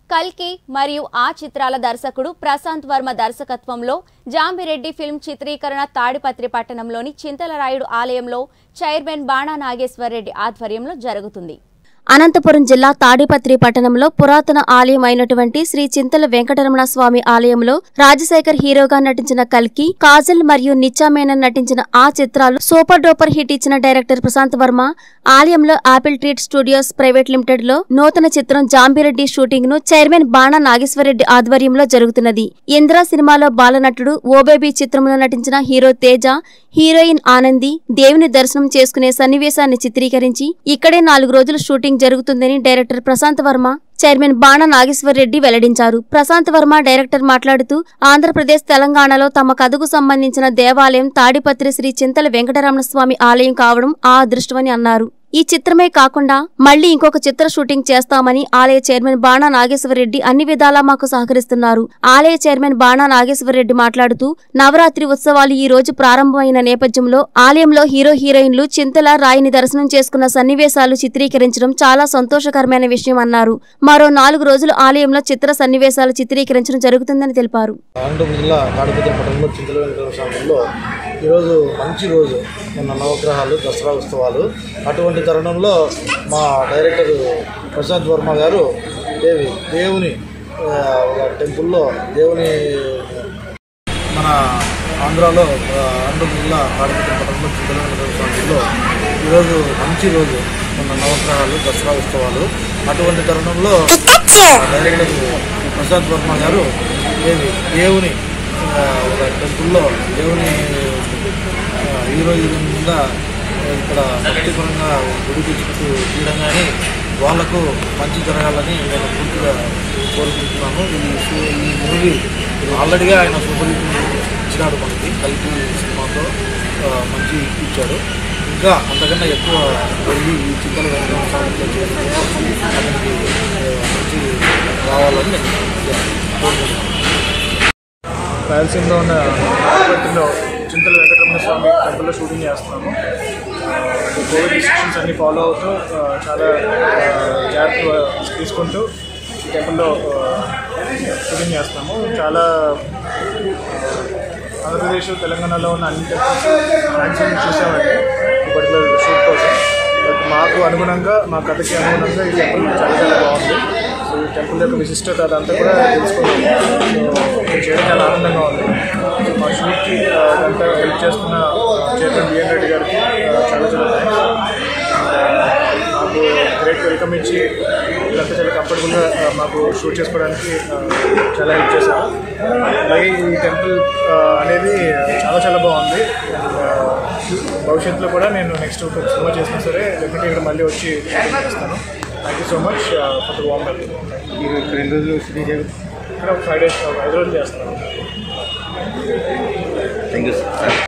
కల్కి మరియు ఆ చిత్రాల దర్శకుడు ప్రశాంత్ వర్మ దర్శకత్వంలో జాంబిరెడ్డి ఫిల్మ్ చిత్రీకరణ తాడిపత్రి పట్టణంలోని చింతలరాయుడు ఆలయంలో చైర్మన్ బాణా నాగేశ్వర్ రెడ్డి ఆధ్వర్యంలో జరుగుతుంది అనంతపురం జిల్లా తాడిపత్రి పట్టణంలో పురాతన ఆలయం అయినటువంటి శ్రీ చింతల వెంకటరమణ స్వామి ఆలయంలో రాజశేఖర్ హీరోగా నటించిన కల్కి కాజల్ మరియు నిత్యా మేనన్ నటించిన ఆ చిత్రాలు సూపర్ డూపర్ హిట్ ఇచ్చిన డైరెక్టర్ ప్రశాంత్ వర్మ ఆలయంలో Apple Treat Studios private limited లో నూతన చిత్రం జాంబిరెడ్డి షూటింగ్ ను చైర్మన్ బాణా నాగేశ్వరరెడ్డి ఆధ్వర్యంలో జరుగుతున్నది ఇంద్ర సినిమాలో బాలనటుడు ఓబేబీ చిత్రంలో నటించిన హీరో తేజ హీరోయిన్ ఆనంది దేవుని దర్శనం చేసుకునే సన్నివేశాన్ని చిత్రీకరించి ఇక్కడే నాలుగు రోజులు షూటింగ్ జరుగుతుందని డైరెక్టర్ ప్రశాంత్ వర్మ చైర్మన్ బాణ నాగేశ్వర్ రెడ్డి వెల్లడించారు ప్రశాంత్ వర్మ డైరెక్టర్ మాట్లాడుతూ ఆంధ్రప్రదేశ్ తెలంగాణలో తమ కథకు సంబంధించిన దేవాలయం తాడిపత్రి శ్రీ చింతల వెంకటరమణ స్వామి ఆలయం కావడం ఆ అదృష్టమని అన్నారు ఈ చిత్రమే కాకుండా మళ్లీ ఇంకొక చిత్ర షూటింగ్ చేస్తామని ఆలయ చైర్మన్ బాణా నాగేశ్వరరెడ్డి అన్ని విధాలా మాకు సహకరిస్తున్నారు ఆలయ చైర్మన్ బాణా నాగేశ్వరరెడ్డి మాట్లాడుతూ నవరాత్రి ఉత్సవాలు ఈ రోజు ప్రారంభమైన నేపథ్యంలో ఆలయంలో హీరో హీరోయిన్లు చింతల రాయిని దర్శనం చేసుకున్న సన్నివేశాలు చిత్రీకరించడం చాలా సంతోషకరమైన విషయం అన్నారు మరో నాలుగు రోజులు ఆలయంలో చిత్ర సన్నివేశాలు చిత్రీకరించడం జరుగుతుందని తెలిపారు అనంతపురం జిల్లా తాడిపత్రి పట్టణంలో చింతల వెంకటేశ్వర స్వామిలో ఈరోజు మంచి రోజు నిన్న నవగ్రహాలు దసరా ఉత్సవాలు అటువంటి తరుణంలో మా డైరెక్టర్ ప్రశాంత్ వర్మ గారు దేవి దేవుని ఆ, ఒక టెంపుల్లో దేవుని మన ఆంధ్రాలో ఆ, అనంతపురం జిల్లా తాడిపత్రి పట్టణంలో చింతల వెంకటేశ్వర స్వామిలో ఈరోజు మంచి రోజు నిన్న నవగ్రహాలు దసరా ఉత్సవాలు అటువంటి తరుణంలో డైరెక్టర్ ప్రసాద్ వర్మ గారు దేవి దేవుని ఆ, ఒక టెంపుల్లో దేవుని ఆ, హీరో హీరోయిన్ మీద ఇక్కడ భక్తిపరంగా గుడి తెచ్చుకుంటూ తీయడం కానీ వాళ్లకు మంచి జరగాలని నేను పూర్తిగా కోరుకుంటున్నాను ఈ షూ- ఈ మూవీ ఆల్రెడీగా ఆయన సూపర్ హిట్ ఇచ్చినాడు మనకి కలిపి సినిమాతో ఆ, మంచి హిట్ ఇచ్చాడు ఇంకా అంతకన్నా ఎక్కువ వెళ్ళి ఈ చింతల వెంకటేశ్వర స్వామిలో చేసి అతనికి ఆ, మంచి రావాలని నేను కోరుకుంటున్నాను రాయలసీమలో ఉన్న నాగపట్టిలో చింతల వెంకటరమణ స్వామి టెంపుల్లో షూటింగ్ చేస్తున్నాము ఆ, కోవిడ్ రిస్ట్రిక్షన్స్ అన్ని ఫాలో అవుతూ ఆ, చాలా ఆ, జాగ్రత్త తీసుకుంటూ ఈ టెంపుల్లో ఆ, షూటింగ్ చేస్తున్నాము చాలా ఆ, ఆంధ్రప్రదేశ్ తెలంగాణలో ఉన్న అన్ని టెంపుల్స్ మ్యాక్సిమం చూసామండి ఈ పర్టికులర్ షూట్ కోసం బట్ మాకు అనుగుణంగా మా కథకి అనుగుణంగా ఈ టెంపుల్ చాలా చాలా బాగుంది సో ఈ టెంపుల్ యొక్క విశిష్టత అదంతా కూడా తెలుసుకున్నాము సో ఇది చేయడం చాలా ఆనందంగా ఉంది సో మా షూట్కి ఆ, ఇదంతా హెల్ప్ చేస్తున్న చైర్మన్ బిఎన్ రెడ్డి గారికి ఆ, చాలా చాలా థ్యాంక్స్ మాకు గ్రేట్ వెల్కమ్ ఇచ్చి ఇదంతా చాలా కంఫర్టబుల్గా ఆ, మాకు షూట్ చేసుకోవడానికి ఆ, చాలా హెల్ప్ చేశారు అలాగే ఈ టెంపుల్ ఆ, అనేది చాలా చాలా బాగుంది ఆ, భవిష్యత్తులో కూడా నేను నెక్స్ట్ ఒక సినిమా చేసినా సరే డెఫినెట్గా ఇక్కడ మళ్ళీ వచ్చి షూటింగ్ చేస్తాను thank you so much for the warm మీరు ఇక్కడ రెండు రోజులు షూటింగ్ చేయాలి ఇక్కడ ఒక ఫైవ్ డేస్ ఐదు రోజులు చేస్తాను థ్యాంక్ యూ సార్